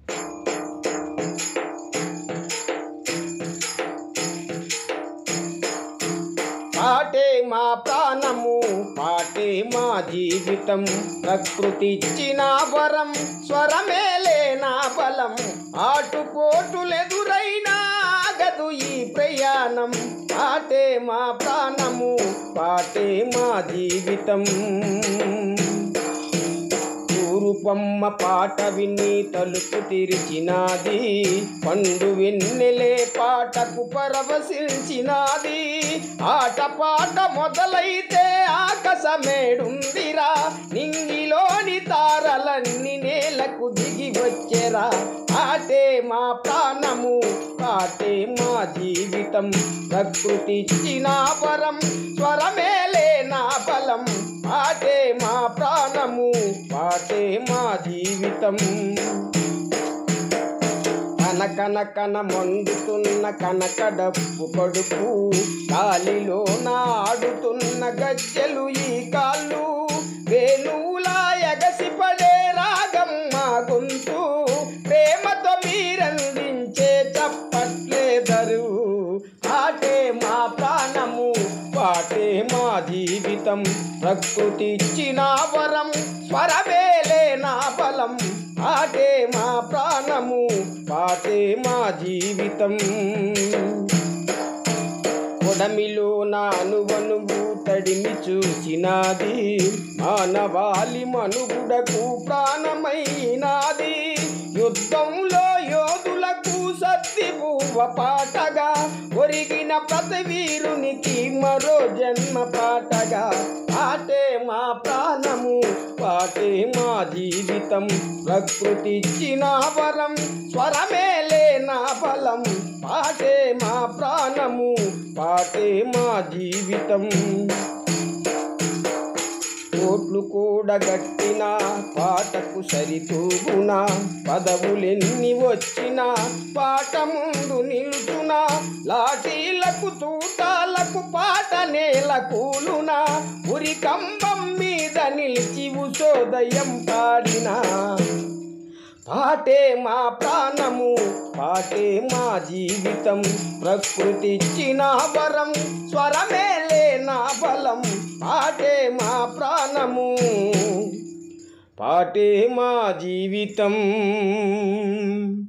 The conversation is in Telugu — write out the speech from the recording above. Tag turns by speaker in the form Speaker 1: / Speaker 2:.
Speaker 1: పాటే మా ప్రాణము పాటే మా జీవితం ప్రకృతి ఇచ్చిన వరం స్వరమేలే నా బలం ఆటుపోటులెదురైనా ఆగదు ఈ ప్రయాణం పాటే మా ప్రాణము పాటే మా జీవితం రూపమ్మ పాట విని తలుపు తెరిచినాది పండు వెన్నెలే పాటకు పరవశించినాది ఆట పాట మొదలైతే ఆకాశమేడుందిరా నింగిలోని తారలన్నీ నేలకు దిగి వచ్చెరా ఆటే మా ప్రాణము పాటే మా జీవితం ప్రకృతి ఇచ్చిన వరం స్వరమేలే నా బలం పాటే మా ప్రాణము పాటే మా జీవితం కనకన కన మండుతున్న కనక డప్పు కడుపు గాలిలో నాడుతున్న గజ్జెలు ఈ కాళ్ళు వేణువులా ఎగసిపడే రాగం మా గొంతు ప్రేమతో మీరందించే చప్పట్లే దరువు పాటే మా ప్రాణము పాటే మా జీవితం ప్రకృతి ఇచ్చిన వరం స్వరమేలే నా బలం పాటే మా ప్రాణము పాటే మా జీవితం కొడమిలో నానువనువు తడిమి చూసినాది మానవాళి మనుగుడకు ప్రాణమైనాది యుద్ధంలో యోధులకు సత్తి పువ్వ పాటగా ఒరిగిన ప్రతి వీరునికి మరో జన్మ పాటగా పాటే మా ప్రాణము పాటే మా జీవితం ప్రకృతి ఇచ్చిన వరం స్వరమేలే నా బలం పాటే మా ప్రాణము పాటే మా జీవితం కోట్లు కూడగట్టిన పాటకు సరితూగున పదవులెన్ని వచ్చినా పాట ముందు నిలుచున లాఠీలకు తూటాలకు పాట నేల కూలున ఉరి కంబం మీద నిలిచి ఉసోదయం పాడినా పాటే మా ప్రాణము పాటే మా జీవితం ప్రకృతి ఇచ్చిన వరం స్వరమేలే నా బలం పాటే మా ప్రాణము పాటే మా జీవితం